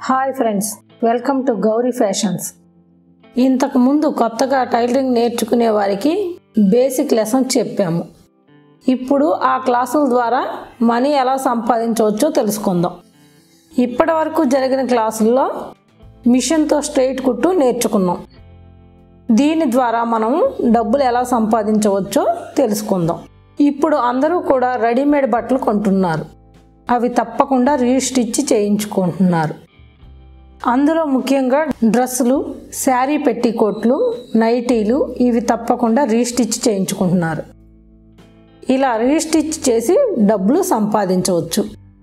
hi friends welcome to Gowri fashions ఇంతకు ముందు కొత్తగా టైలరింగ్ నేర్చుకునే వారికి బేసిక్ లెసన్స్ చెప్పాము ఇప్పుడు ఆ క్లాసుల ద్వారా మనీ ఎలా సంపాదించవచ్చో తెలుసుకుందాం ఇప్పటి వరకు జరిగిన క్లాసుల్లో మిషన్తో స్ట్రైట్ కుట్టు నేర్చుకున్నాం దీని ద్వారా మనం డబ్బులు ఎలా సంపాదించవచ్చో తెలుసుకుందాం ఇప్పుడు అందరూ కూడా రెడీమేడ్ బట్టలు కొంటున్నారు అవి తప్పకుండా రీస్టిచ్ చేయించుకుంటున్నారు అందులో ముఖ్యంగా డ్రెస్సులు శారీ పెట్టికోట్లు నైటీలు ఇవి తప్పకుండా రీస్టిచ్ చేయించుకుంటున్నారు ఇలా రీస్టిచ్ చేసి డబ్బులు సంపాదించవచ్చు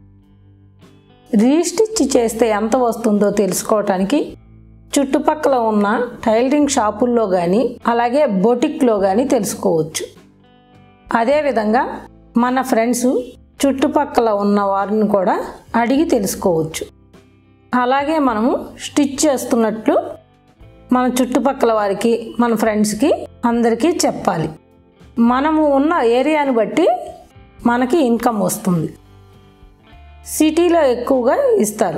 రీస్టిచ్ చేస్తే ఎంత వస్తుందో తెలుసుకోవటానికి చుట్టుపక్కల ఉన్న టైలరింగ్ షాపుల్లో కానీ అలాగే బొటిక్లో కానీ తెలుసుకోవచ్చు అదేవిధంగా మన ఫ్రెండ్స్ చుట్టుపక్కల ఉన్న వారిని కూడా అడిగి తెలుసుకోవచ్చు అలాగే మనము స్టిచ్ చేస్తున్నట్లు మన చుట్టుపక్కల వారికి మన ఫ్రెండ్స్కి అందరికీ చెప్పాలి మనము ఉన్న ఏరియాని బట్టి మనకి ఇన్కమ్ వస్తుంది సిటీలో ఎక్కువగా ఇస్తారు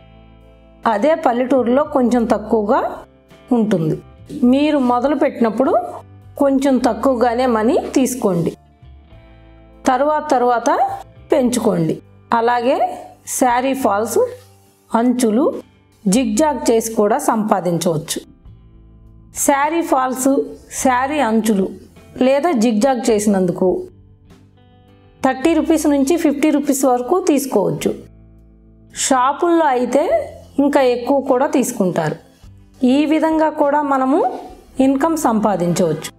అదే పల్లెటూరులో కొంచెం తక్కువగా ఉంటుంది మీరు మొదలు పెట్టినప్పుడు కొంచెం తక్కువగానే మనీ తీసుకోండి తరువాత తరువాత పెంచుకోండి అలాగే శారీ ఫాల్స్ అంచులు జిగ్జాగ్ చేసి కూడా సంపాదించవచ్చు శారీ ఫాల్స్ శారీ అంచులు లేదా జిగ్జాగ్ చేసినందుకు థర్టీ రూపీస్ నుంచి ఫిఫ్టీ రూపీస్ వరకు తీసుకోవచ్చు షాపుల్లో అయితే ఇంకా ఎక్కువ కూడా తీసుకుంటారు ఈ విధంగా కూడా మనము ఇన్కమ్ సంపాదించవచ్చు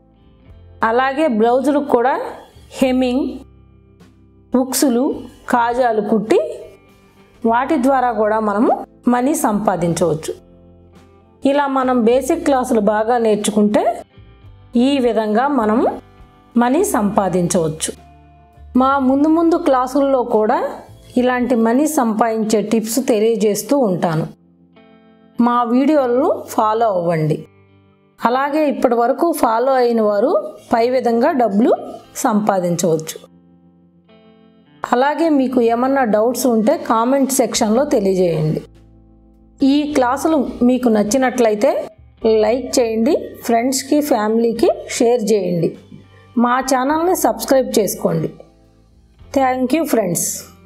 అలాగే బ్లౌజులకు కూడా హెమ్మింగ్ బుక్సులు కాజాలు కుట్టి వాటి ద్వారా కూడా మనము మనీ సంపాదించవచ్చు ఇలా మనం బేసిక్ క్లాసులు బాగా నేర్చుకుంటే ఈ విధంగా మనము మనీ సంపాదించవచ్చు మా ముందు ముందు క్లాసుల్లో కూడా ఇలాంటి మనీ సంపాదించే టిప్స్ తెలియజేస్తూ ఉంటాను మా వీడియోలను ఫాలో అవ్వండి అలాగే ఇప్పటి వరకు ఫాలో అయిన వారు పై విధంగా డబ్బులు సంపాదించవచ్చు అలాగే మీకు ఏమన్నా డౌట్స్ ఉంటే కామెంట్ సెక్షన్లో తెలియజేయండి ఈ క్లాసులు మీకు నచ్చినట్లయితే లైక్ చేయండి ఫ్రెండ్స్కి ఫ్యామిలీకి షేర్ చేయండి మా ఛానల్ని సబ్స్క్రైబ్ చేసుకోండి థ్యాంక్ యూ ఫ్రెండ్స్